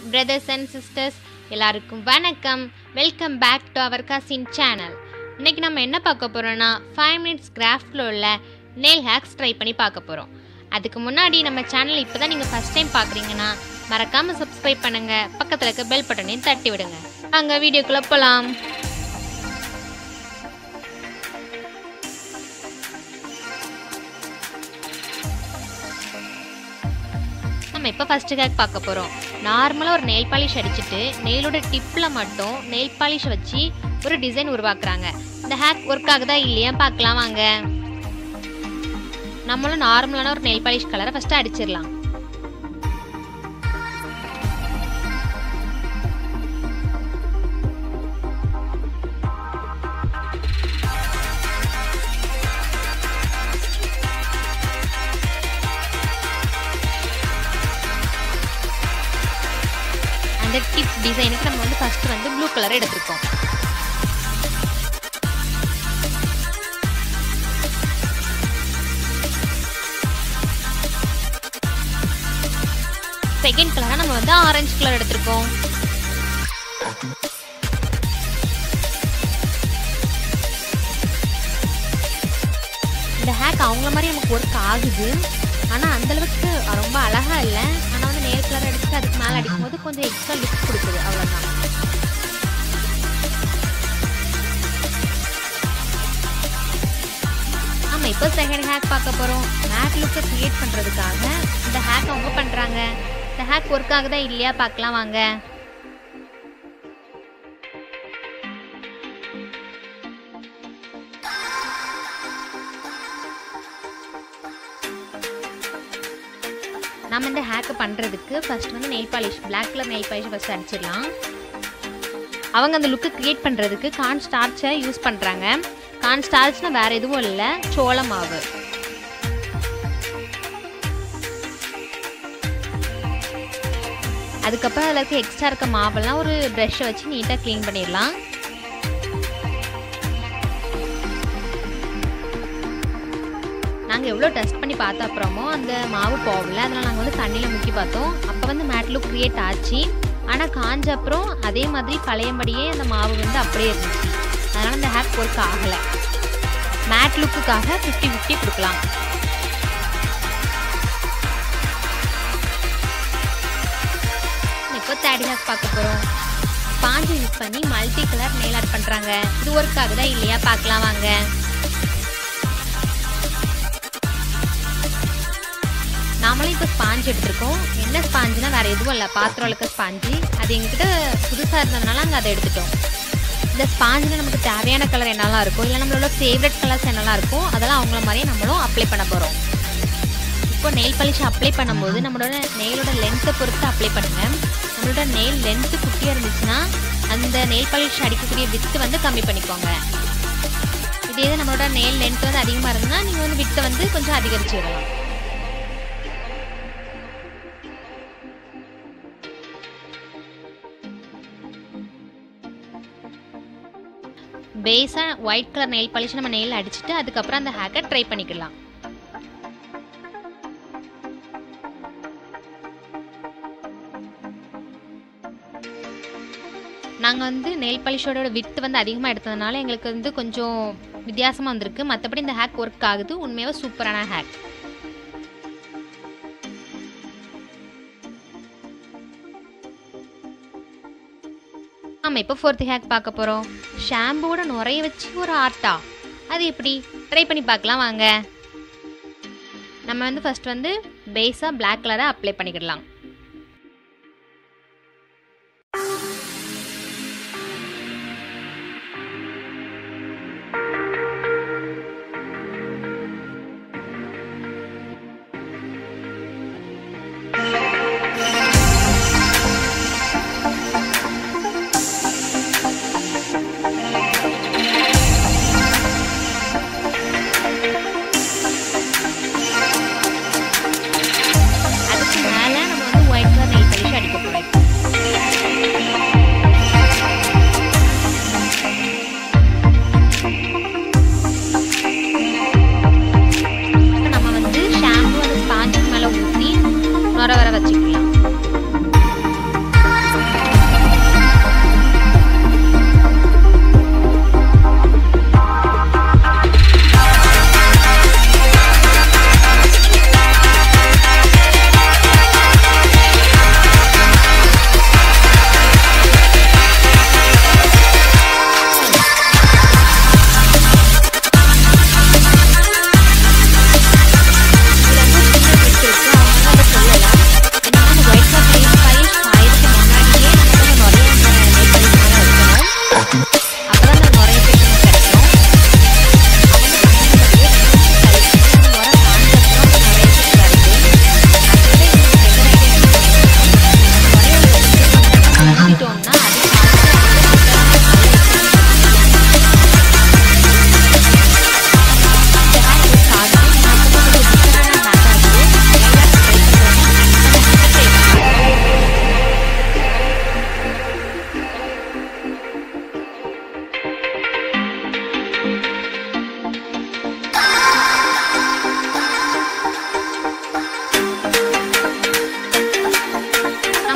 brothers and sisters எல்லாருக்கும் வணக்கம் welcome back to our cousin channel இன்னைக்கு நம்ம என்ன பார்க்க போறோம்னா ஃபைவ் மினிட்ஸ் கிராஃப்டில் உள்ள நெயில் ஹேக்ஸ் ட்ரை பண்ணி பார்க்க போகிறோம் அதுக்கு முன்னாடி நம்ம சேனல் இப்போ தான் நீங்கள் ஃபஸ்ட் டைம் பார்க்குறீங்கன்னா மறக்காமல் சப்ஸ்கிரைப் பண்ணுங்க பக்கத்தில் இருக்க பெல் பட்டனையும் தட்டி விடுங்க அங்கே வீடியோக்குள்ளே போகலாம் நம்ம இப்போ ஃபஸ்ட்டு ஹேக் பார்க்க போகிறோம் நார்மலாக ஒரு நெயில் பாலிஷ் அடிச்சுட்டு நெயிலோட டிப்பில் மட்டும் நெயில் பாலிஷ் வச்சு ஒரு டிசைன் உருவாக்குறாங்க இந்த ஹேக் ஒர்க் ஆகுதா இல்லையா பார்க்கலாம் வாங்க நம்மளும் நார்மலான ஒரு நெயில் பாலிஷ் கலரை ஃபஸ்ட்டு அடிச்சிடலாம் அந்த டிப் டிசைனுக்கு நம்ம வந்து ஃபர்ஸ்ட் வந்து ப்ளூ கலர் எடுத்திருக்கோம் செகண்ட் கலரா நம்ம வந்து ஆரஞ்சு கலர் எடுத்திருக்கோம் இந்த ஹேக் அவங்கள மாதிரி நமக்கு ஒர்க் ஆகுது ஆனால் அந்த அளவுக்கு ரொம்ப அழகா இல்லை ஆனால் வந்து நேர் கலர் அடிச்சுட்டு அதுக்கு மேலே அடிக்கும்போது கொஞ்சம் எக்ஸ்ட்ரா லுக் கொடுக்குது அவ்வளோதான் ஆமாம் இப்போ செகண்ட் ஹேக் பார்க்க போகிறோம் மேட் லுக்கை க்ரியேட் பண்ணுறதுக்காக இந்த ஹேக் அவங்க பண்ணுறாங்க இந்த ஹேக் ஒர்க் ஆகுதா இல்லையா பார்க்கலாம் வாங்க நம்ம இந்த ஹேக்கை பண்ணுறதுக்கு ஃபர்ஸ்ட் வந்து nail polish black colour nail polish first அடிச்சிடலாம் அவங்க அந்த லுக்கு க்ரியேட் பண்ணுறதுக்கு கார்ன் ஸ்டார்ச்சை யூஸ் பண்ணுறாங்க கார்ன் ஸ்டார்ச்னா வேறு எதுவும் இல்லை சோள மாவு அதுக்கப்புறம் அதில் இருக்க எக்ஸ்ட்ரா இருக்க மாவெல்லாம் ஒரு ப்ரெஷ்ஷை வச்சு நீட்டாக க்ளீன் பண்ணிடலாம் நாங்கள் எவ்வளோ டெஸ்ட் பண்ணி பார்த்த அப்புறமோ அந்த மாவு போகல அதனால் நாங்கள் வந்து தண்ணியில் முக்கி பார்த்தோம் அப்போ வந்து மேட் லுக் க்ரியேட் ஆச்சு ஆனால் காஞ்ச அப்புறம் அதே மாதிரி பழையபடியே அந்த மாவு வந்து அப்படியே இருந்துச்சு அதனால் அந்த ஹேக் ஒர்க் ஆகலை மேட் லுக்குக்காக ஃபிஃப்டி ஃபிஃப்டி கொடுக்கலாம் இப்போ தேர்ட் ஹேக் பார்க்க போகிறோம் ஸ்பாஞ்சு யூஸ் பண்ணி மல்டி கலர் நெயில் ஆர்ட் பண்ணுறாங்க இது ஒர்க் ஆகுதா இல்லையா பார்க்கலாம் வாங்க நாமளும் இப்போ ஸ்பாஞ்ச் எடுத்திருக்கோம் என்ன ஸ்பாஞ்சுனா வேறு எதுவும் இல்லை பாத்திரம் இருக்க ஸ்பாஞ்சு அது எங்ககிட்ட புதுசாக இருந்ததுனால அங்கே அதை எடுத்துட்டோம் இந்த ஸ்பாஞ்சில் நமக்கு தேவையான கலர் என்னெல்லாம் இருக்கும் இல்லை நம்மளோட ஃபேவரட் கலர்ஸ் என்னெல்லாம் இருக்கும் அதெல்லாம் அவங்கள மாதிரியே நம்மளும் அப்ளை பண்ண போகிறோம் இப்போ நெயில் பாலிஷ் அப்ளை பண்ணும்போது நம்மளோட நெயிலோட லென்த்தை பொறுத்து அப்ளை பண்ணுங்கள் நம்மளோட நெயில் லென்த்து குட்டியாக இருந்துச்சுன்னா அந்த நெயில் பாலிஷ் அடிக்கக்கூடிய வித்து வந்து கம்மி பண்ணிக்கோங்க இதே இது நம்மளோட நெயில் லென்த் வந்து அதிகமாக இருந்ததுன்னா நீங்கள் வந்து வித்தை வந்து கொஞ்சம் அதிகரிச்சு விடலாம் பேஸாக ஒயிட் கலர் நெயில் பாலிஷ் நம்ம நெயில் அடிச்சுட்டு அதுக்கப்புறம் அந்த ஹேக்கை ட்ரை பண்ணிக்கலாம் நாங்கள் வந்து நெயில் பாலிஷோட வித்து வந்து அதிகமாக எடுத்ததுனால எங்களுக்கு வந்து கொஞ்சம் வித்தியாசமாக வந்திருக்கு மற்றபடி இந்த ஹேக் ஒர்க் ஆகுது உண்மையாகவே சூப்பரான ஹேக் ஆமாம் இப்போ ஃபோர்த் ஹேக் பார்க்க போகிறோம் ஷாம்புவோட நுரைய வச்சு ஒரு ஆர்ட்டா அது எப்படி ட்ரை பண்ணி பார்க்கலாம் வாங்க நம்ம வந்து ஃபர்ஸ்ட் வந்து பேஸாக பிளாக் கலரை அப்ளை பண்ணிக்கிடலாம் அதுக்கு மேலே நம்ம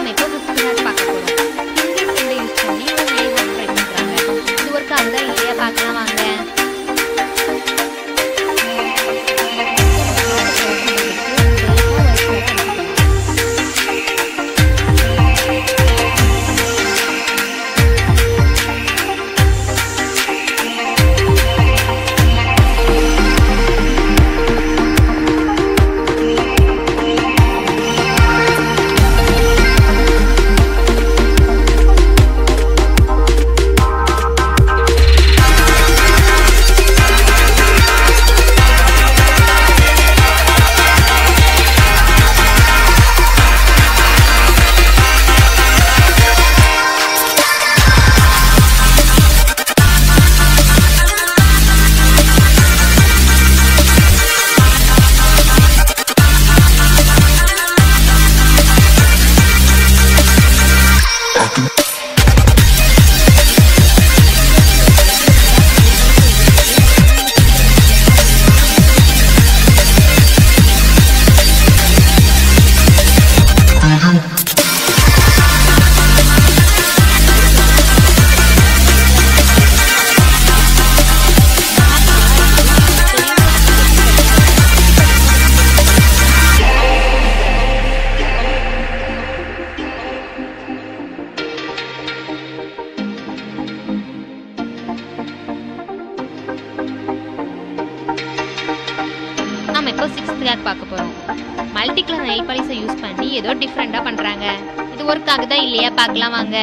நாம இப்போ ஃபிஃப்த் ஹேர் பார்க்க போகிறோம் ஃபிங்கர் ஃபிங்கர் யூஸ் பண்ணி ஒரு நெயில் ஹேர் ட்ரை பண்ணுறாங்க இது ஒர்க் ஆகுதா இல்லையா பார்க்கலாம் வாங்க நாம இப்போ சிக்ஸ்த் ஹேர் பார்க்க போறோம் மல்டி கலர் நெயில் பாலிஷை யூஸ் பண்ணி ஏதோ டிஃப்ரெண்டா பண்றாங்க இது ஒர்க் ஆகுதா இல்லையா பார்க்கலாம் வாங்க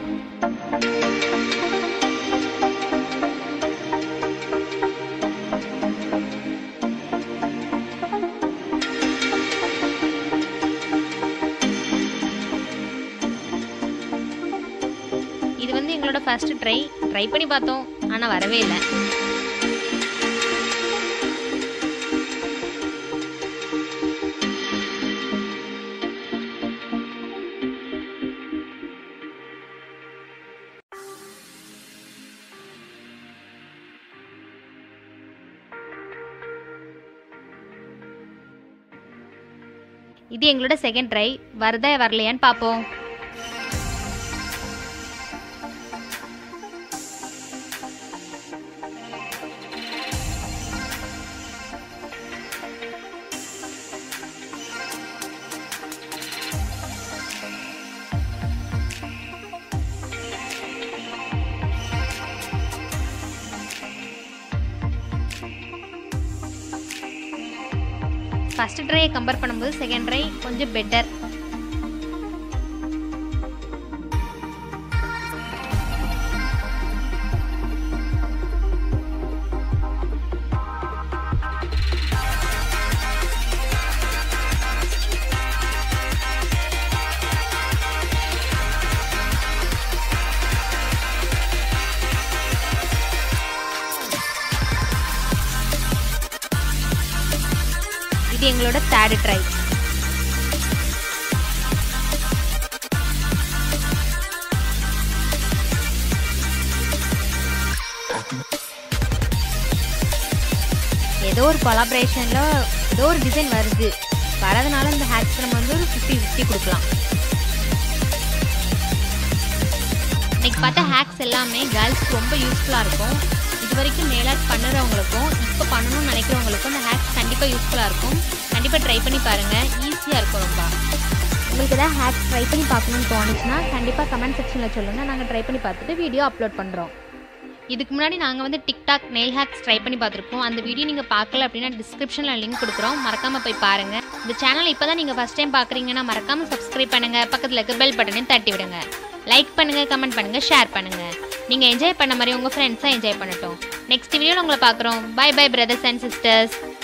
இது வந்து எங்களோட ஃபர்ஸ்ட் ட்ரை ட்ரை பண்ணி பார்த்தோம் ஆனா வரவே இல்லை இது எங்களோட செகண்ட் ட்ரை வருதா வரலையான்னு பார்ப்போம் ஃபர்ஸ்ட் ட்ரையை கம்பேர் பண்ணும்போது செகண்ட் ட்ரை கொஞ்சம் பெட்டர் இது எங்களோட தேர்ட் ட்ரை ஏதோ ஒரு கொலாபரேஷனில் ஏதோ ஒரு டிசைன் வருது வரதுனால இந்த ஹேக்ஸ் நம்ம வந்து ஒரு ஃபிஃப்டி ஃபிஃப்டி கொடுக்கலாம் இன்னைக்கு பார்த்தா ஹேக்ஸ் எல்லாமே கேர்ள்ஸ்க்கு ரொம்ப யூஸ்ஃபுல்லாக இருக்கும் இது வரைக்கும் நேலாக் பண்ணுறவங்களுக்கும் இப்போ பண்ணணும்னு நினைக்கிறவங்களுக்கும் இந்த ஹேக்ஸ் கண்டிப்பாக யூஸ்ஃபுல்லாக இருக்கும் கண்டிப்பாக ட்ரை பண்ணி பாருங்கள் ஈஸியாக இருக்கும் ரொம்ப உங்களுக்கு ஏதாவது ஹேக்ஸ் ட்ரை பண்ணி பார்க்கணும்னு தோணுச்சுன்னா கண்டிப்பாக கமெண்ட் செக்ஷனில் சொல்லுங்கள் நாங்கள் ட்ரை பண்ணி பார்த்துட்டு வீடியோ அப்லோட் பண்ணுறோம் இதுக்கு முன்னாடி நாங்கள் வந்து டிக்டாக் நெயில் ஹேக்ஸ் ட்ரை பண்ணி பார்த்துருக்கோம் அந்த வீடியோ நீங்கள் பார்க்கல அப்படின்னா டிஸ்கிரிப்ஷனில் லிங்க் கொடுக்குறோம் மறக்காமல் போய் பாருங்கள் இந்த சேனல் இப்போ தான் நீங்கள் ஃபஸ்ட் டைம் பார்க்குறீங்கன்னா மறக்காமல் சப்ஸ்கிரைப் பண்ணுங்கள் பக்கத்தில் இருக்க பெல் பட்டனையும் தட்டி விடுங்க லைக் பண்ணுங்கள் கமெண்ட் பண்ணுங்கள் ஷேர் பண்ணுங்கள் நீங்கள் என்ஜாய் பண்ண மாதிரி உங்கள் ஃப்ரெண்ட்ஸாக என்ஜாய் பண்ணட்டும் நெக்ஸ்ட் வீடியோவில் உங்களை பார்க்குறோம் bye bye brothers and sisters